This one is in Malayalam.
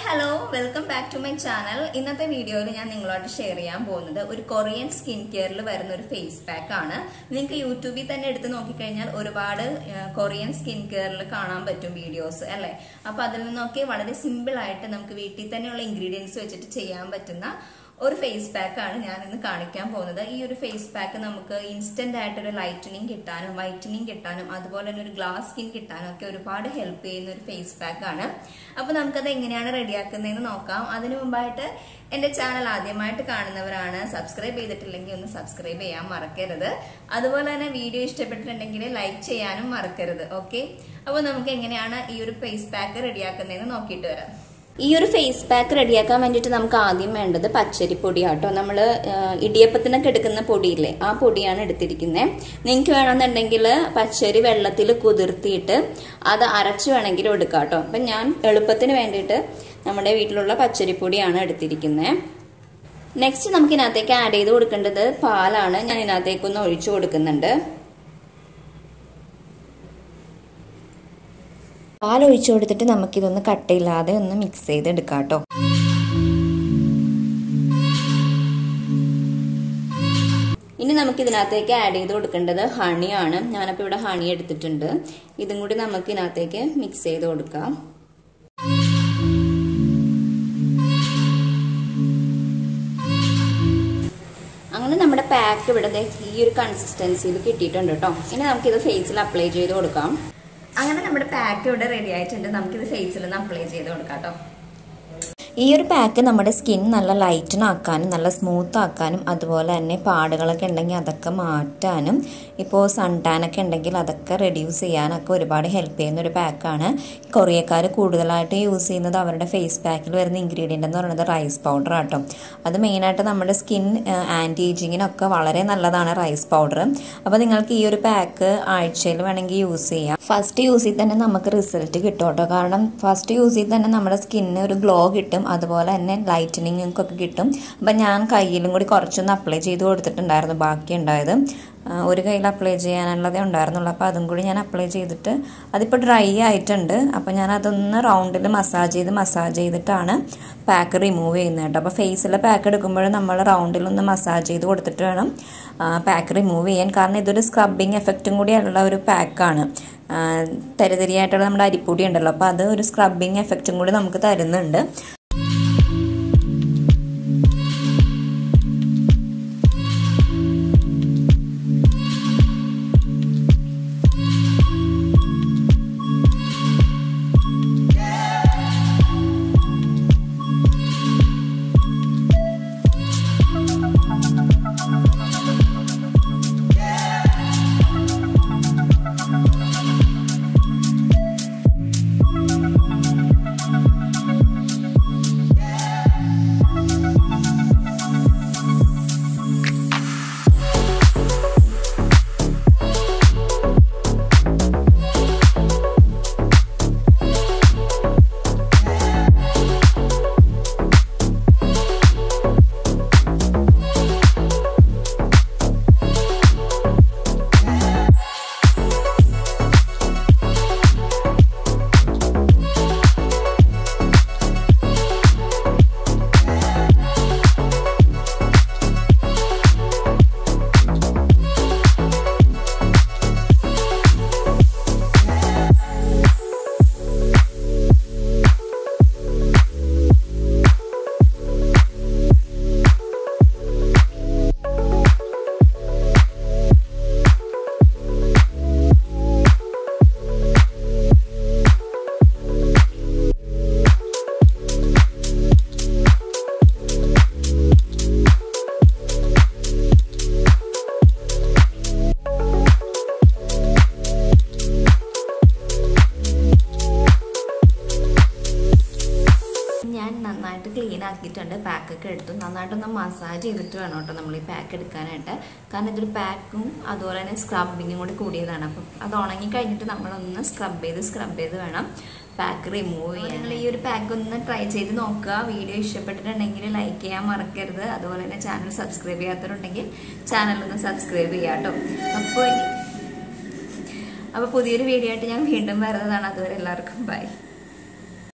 hello welcome back to my channel ഇന്നത്തെ വീഡിയോയിൽ ഞാൻ നിങ്ങളോട്ട് ഷെയർ ചെയ്യാൻ പോകുന്നത് ഒരു കൊറിയൻ സ്കിൻ കെയറിൽ വരുന്ന ഒരു ഫേസ് പാക്ക് ആണ് നിങ്ങൾക്ക് യൂട്യൂബിൽ തന്നെ എടുത്ത് നോക്കിക്കഴിഞ്ഞാൽ ഒരുപാട് ആ, കൊറിയൻ സ്കിൻ കെയറിൽ കാണാൻ പറ്റും വീഡിയോസ് അല്ലെ അപ്പൊ അതിൽ നിന്നൊക്കെ വളരെ സിമ്പിൾ ആയിട്ട് നമുക്ക് വീട്ടിൽ തന്നെയുള്ള ഇൻഗ്രീഡിയൻസ് വെച്ചിട്ട് ചെയ്യാൻ പറ്റുന്ന ഒരു ഫേസ് പാക്ക് ആണ് ഞാൻ ഇന്ന് കാണിക്കാൻ പോകുന്നത് ഈ ഒരു ഫേസ് പാക്ക് നമുക്ക് ഇൻസ്റ്റന്റ് ആയിട്ട് ഒരു ലൈറ്റനിങ് കിട്ടാനും വൈറ്റനിങ് കിട്ടാനും അതുപോലെ തന്നെ ഒരു ഗ്ലാസ് സ്കിൻ കിട്ടാനും ഒക്കെ ഒരുപാട് ഹെൽപ്പ് ചെയ്യുന്ന ഒരു ഫേസ് പാക്ക് ആണ് അപ്പൊ നമുക്കത് എങ്ങനെയാണ് റെഡിയാക്കുന്നതെന്ന് നോക്കാം അതിനു മുമ്പായിട്ട് എന്റെ ചാനൽ ആദ്യമായിട്ട് കാണുന്നവരാണ് സബ്സ്ക്രൈബ് ചെയ്തിട്ടില്ലെങ്കിൽ ഒന്ന് സബ്സ്ക്രൈബ് ചെയ്യാൻ മറക്കരുത് അതുപോലെ തന്നെ വീഡിയോ ഇഷ്ടപ്പെട്ടിട്ടുണ്ടെങ്കിൽ ലൈക്ക് ചെയ്യാനും മറക്കരുത് ഓക്കെ അപ്പോൾ നമുക്ക് എങ്ങനെയാണ് ഈ ഒരു ഫേസ് പാക്ക് റെഡിയാക്കുന്നതെന്ന് നോക്കിയിട്ട് വരാം ഈ ഒരു ഫേസ് പാക്ക് റെഡിയാക്കാൻ വേണ്ടിയിട്ട് നമുക്ക് ആദ്യം വേണ്ടത് പച്ചരിപ്പൊടി ആട്ടോ നമ്മൾ ഇടിയപ്പത്തിനൊക്കെ എടുക്കുന്ന പൊടിയില്ലേ ആ പൊടിയാണ് എടുത്തിരിക്കുന്നത് നിങ്ങൾക്ക് വേണമെന്നുണ്ടെങ്കിൽ പച്ചരി വെള്ളത്തിൽ കുതിർത്തിയിട്ട് അത് അരച്ച് വേണമെങ്കിലും എടുക്കാം കേട്ടോ അപ്പം ഞാൻ എളുപ്പത്തിന് വേണ്ടിയിട്ട് നമ്മുടെ വീട്ടിലുള്ള പച്ചരിപ്പൊടിയാണ് എടുത്തിരിക്കുന്നത് നെക്സ്റ്റ് നമുക്ക് ഇതിനകത്തേക്ക് ആഡ് ചെയ്ത് കൊടുക്കേണ്ടത് പാലാണ് ഞാൻ ഇതിനകത്തേക്കൊന്ന് ഒഴിച്ചു കൊടുക്കുന്നുണ്ട് പാൽ ഒഴിച്ചു കൊടുത്തിട്ട് നമുക്കിതൊന്ന് കട്ടയില്ലാതെ ഒന്ന് മിക്സ് ചെയ്തെടുക്കാം കേട്ടോ ഇനി നമുക്ക് ഇതിനകത്തേക്ക് ആഡ് ചെയ്ത് കൊടുക്കേണ്ടത് ഹണിയാണ് ഞാനപ്പോൾ ഇവിടെ ഹണി എടുത്തിട്ടുണ്ട് ഇതും കൂടി നമുക്ക് ഇതിനകത്തേക്ക് മിക്സ് ചെയ്ത് കൊടുക്കാം അങ്ങനെ നമ്മുടെ പാക്ക് ഇവിടെ ദേ ഈ ഒരു കൺസിസ്റ്റൻസിയിൽ കിട്ടിയിട്ടുണ്ട് കേട്ടോ ഇനി നമുക്കിത് ഫേസിൽ അപ്ലൈ ചെയ്ത് കൊടുക്കാം അങ്ങനെ നമ്മുടെ പാക്ക് ഇവിടെ റെഡി ആയിട്ടുണ്ട് നമുക്കിത് ഫേസിൽ ഒന്ന് അപ്ലൈ ചെയ്ത് കൊടുക്കാം കേട്ടോ ഈ ഒരു പാക്ക് നമ്മുടെ സ്കിൻ നല്ല ലൈറ്റൻ ആക്കാനും നല്ല സ്മൂത്ത് ആക്കാനും അതുപോലെ തന്നെ പാടുകളൊക്കെ ഉണ്ടെങ്കിൽ അതൊക്കെ മാറ്റാനും ഇപ്പോൾ സൺ ടാൻ ഒക്കെ ഉണ്ടെങ്കിൽ അതൊക്കെ റെഡ്യൂസ് ചെയ്യാനൊക്കെ ഒരുപാട് ഹെൽപ്പ് ചെയ്യുന്ന ഒരു പാക്കാണ് കൊറിയക്കാർ കൂടുതലായിട്ട് യൂസ് ചെയ്യുന്നത് അവരുടെ ഫേസ് പാക്കിൽ വരുന്ന ഇൻഗ്രീഡിയൻ്റ് എന്ന് പറയുന്നത് റൈസ് പൗഡർ ആട്ടോ അത് മെയിനായിട്ട് നമ്മുടെ സ്കിൻ ആൻറ്റി ഏജിങ്ങിനൊക്കെ വളരെ നല്ലതാണ് റൈസ് പൗഡർ അപ്പോൾ നിങ്ങൾക്ക് ഈ ഒരു പാക്ക് ആഴ്ചയിൽ വേണമെങ്കിൽ യൂസ് ചെയ്യാം ഫസ്റ്റ് യൂസിൽ തന്നെ നമുക്ക് റിസൾട്ട് കിട്ടും കേട്ടോ കാരണം ഫസ്റ്റ് യൂസിൽ തന്നെ നമ്മുടെ സ്കിന്നിന് ഒരു ഗ്ലോ കിട്ടും അതുപോലെ തന്നെ ലൈറ്റനിങ് ഒക്കെ കിട്ടും അപ്പം ഞാൻ കയ്യിലും കൂടി കുറച്ചൊന്ന് അപ്ലൈ ചെയ്ത് കൊടുത്തിട്ടുണ്ടായിരുന്നു ബാക്കി ഉണ്ടായത് ഒരു കയ്യിൽ അപ്ലൈ ചെയ്യാനുള്ളതേ ഉണ്ടായിരുന്നുള്ളൂ അപ്പോൾ അതും കൂടി ഞാൻ അപ്ലൈ ചെയ്തിട്ട് അതിപ്പോൾ ഡ്രൈ ആയിട്ടുണ്ട് അപ്പോൾ ഞാൻ അതൊന്ന് റൗണ്ടിൽ മസാജ് ചെയ്ത് മസാജ് ചെയ്തിട്ടാണ് പാക്ക് റിമൂവ് ചെയ്യുന്നത് കേട്ടോ അപ്പോൾ ഫേസിൽ പാക്ക് എടുക്കുമ്പോഴും നമ്മൾ റൗണ്ടിലൊന്ന് മസാജ് ചെയ്ത് കൊടുത്തിട്ട് വേണം പാക്ക് റിമൂവ് ചെയ്യാൻ കാരണം ഇതൊരു സ്ക്രബിങ് എഫക്റ്റും കൂടി ഉള്ള ഒരു പാക്കാണ് തരിതരിയായിട്ടുള്ള നമ്മുടെ അരിപ്പൊടി ഉണ്ടല്ലോ അപ്പോൾ അത് ഒരു സ്ക്രബിങ് എഫക്റ്റും കൂടി നമുക്ക് തരുന്നുണ്ട് ഞാൻ നന്നായിട്ട് ക്ലീൻ ആക്കിയിട്ടുണ്ട് പാക്കൊക്കെ എടുത്തു നന്നായിട്ടൊന്ന് മസാജ് ചെയ്തിട്ട് വേണം കേട്ടോ നമ്മൾ ഈ പാക്ക് എടുക്കാനായിട്ട് കാരണം ഇതൊരു പാക്കും അതുപോലെ തന്നെ സ്ക്രബിങ്ങും കൂടി കൂടിയതാണ് അപ്പം അത് ഉണങ്ങി കഴിഞ്ഞിട്ട് നമ്മളൊന്ന് സ്ക്രബ് ചെയ്ത് സ്ക്രബ് ചെയ്ത് വേണം പാക്ക് റിമൂവ് ചെയ്യാൻ നിങ്ങൾ ഈ ഒരു പാക്ക് ഒന്ന് ട്രൈ ചെയ്ത് നോക്കുക വീഡിയോ ഇഷ്ടപ്പെട്ടിട്ടുണ്ടെങ്കിൽ ലൈക്ക് ചെയ്യാൻ മറക്കരുത് അതുപോലെ തന്നെ ചാനൽ സബ്സ്ക്രൈബ് ചെയ്യാത്തവരുണ്ടെങ്കിൽ ചാനൽ ഒന്ന് സബ്സ്ക്രൈബ് ചെയ്യാം കേട്ടോ അപ്പോൾ അപ്പോൾ പുതിയൊരു വീഡിയോ ആയിട്ട് ഞാൻ വീണ്ടും വരുന്നതാണ് അതുവരെ എല്ലാവർക്കും ബൈ